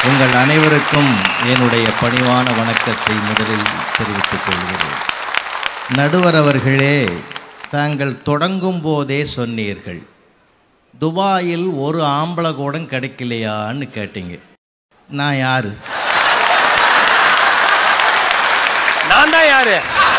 உங்கள் அனைவருக்கும் என்னுடைய பணிவான வணக்கத்தை முதலில் தெரிவித்துக் கொள்கிறேன் நடுவர் அவர்களே தாங்கள் தொடங்கும் போதே சொன்னீர்கள் துபாயில் ஒரு ஆம்பளை கூட கிடைக்கலையான்னு கேட்டீங்க நான் யாரு நான் தான் யாரு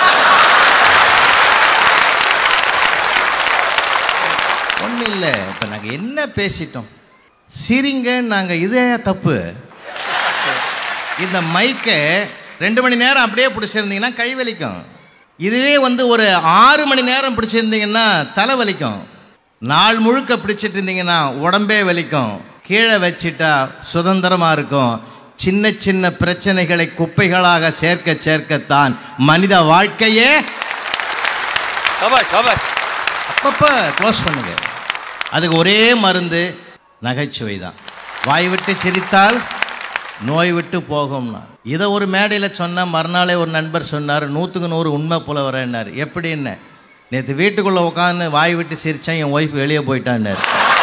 ஒன்றும் இல்லை இப்போ நாங்கள் என்ன பேசிட்டோம் சிரிங்க நாங்கள் இதே தப்பு இந்த மைக்கை ரெண்டு மணி நேரம் அப்படியே பிடிச்சிருந்தீங்கன்னா கை வலிக்கும் இதுவே வந்து ஒரு ஆறு மணி நேரம் பிடிச்சிருந்தீங்கன்னா தலை வலிக்கும் நாள் முழுக்க பிடிச்சிட்டு இருந்தீங்கன்னா உடம்பே வலிக்கும் கீழே வச்சிட்டா சுதந்திரமாக இருக்கும் சின்ன சின்ன பிரச்சனைகளை குப்பைகளாக சேர்க்க சேர்க்கத்தான் மனித வாழ்க்கையே சபாஷ் சபாஷ் அப்பப்போ க்ளோஸ் பண்ணுங்க அதுக்கு ஒரே மருந்து நகைச்சுவை தான் வாய் விட்டு சிரித்தால் நோய் விட்டு போகும்னா இதை ஒரு மேடையில் சொன்ன மறுநாளே ஒரு நண்பர் சொன்னார் நூற்றுக்கு நூறு உண்மை போல வரேன்னார் எப்படின்னு நேற்று வீட்டுக்குள்ளே உட்காந்து வாய் விட்டு சிரித்தேன் என் ஒய்ஃப் வெளியே போயிட்டான்னார்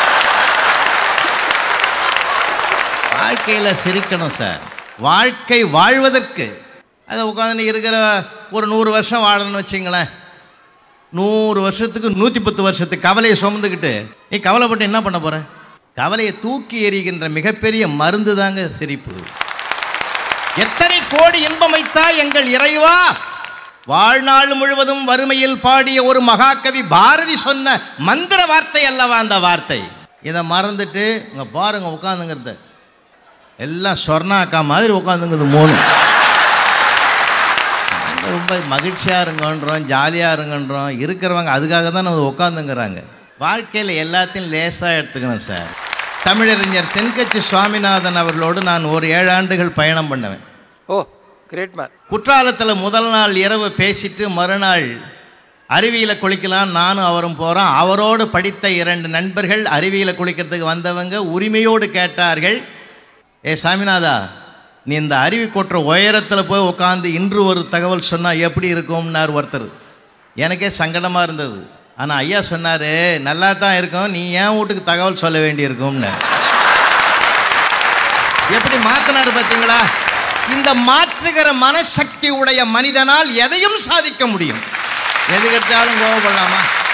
வாழ்க்கையில் சிரிக்கணும் சார் வாழ்க்கை வாழ்வதற்கு அதை உட்காந்து இருக்கிற ஒரு நூறு வருஷம் வாழணும்னு வச்சிங்களேன் நூறு வருஷத்துக்கு நூற்றி பத்து வருஷத்துக்கு கவலையை சுமந்துக்கிட்டு நீ கவலைப்பட்டு என்ன பண்ண போற கவலையை தூக்கி எறிகின்ற மிகப்பெரிய மருந்து தாங்க சிரிப்பு எத்தனை கோடி இன்பம் வைத்தா எங்கள் இறைவா வாழ்நாள் முழுவதும் வறுமையில் பாடிய ஒரு மகாகவி பாரதி சொன்ன மந்திர வார்த்தை அல்லவா அந்த வார்த்தை இதை மறந்துட்டு இங்க பாருங்க உட்காந்துங்கிறத எல்லாம் சொர்ணாக்கா மாதிரி உட்காந்துங்குது மூணு நாங்க ரொம்ப மகிழ்ச்சியாக இருங்கன்றோம் ஜாலியாக இருங்கன்றோம் இருக்கிறவங்க அதுக்காக தான் நம்ம உட்காந்துங்கிறாங்க வாழ்க்கையில் எல்லாத்தையும் லேசாக எடுத்துக்கணும் சார் தமிழறிஞர் தென்கட்சி சுவாமிநாதன் அவர்களோடு நான் ஒரு ஏழு ஆண்டுகள் பயணம் பண்ணுவேன் ஓ கிரேட் மேன் குற்றாலத்தில் முதல் நாள் இரவு பேசிட்டு மறுநாள் அருவியில் குளிக்கலாம் நானும் அவரும் போகிறோம் அவரோடு படித்த இரண்டு நண்பர்கள் அருவியில் குளிக்கிறதுக்கு வந்தவங்க உரிமையோடு கேட்டார்கள் ஏ சாமிநாதா நீ இந்த அருவி கொட்டுற உயரத்தில் போய் உட்காந்து இன்று ஒரு தகவல் சொன்னால் எப்படி இருக்கும்னார் ஒருத்தர் எனக்கே சங்கடமாக இருந்தது ஆனால் ஐயா சொன்னார் நல்லா தான் இருக்கும் நீ ஏன் வீட்டுக்கு தகவல் சொல்ல வேண்டியிருக்கும்னு எப்படி மாத்தினாரு பார்த்தீங்களா இந்த மாற்றுகிற மனசக்தி உடைய மனிதனால் எதையும் சாதிக்க முடியும் எது கெடுத்தாலும் கோவப்படலாமா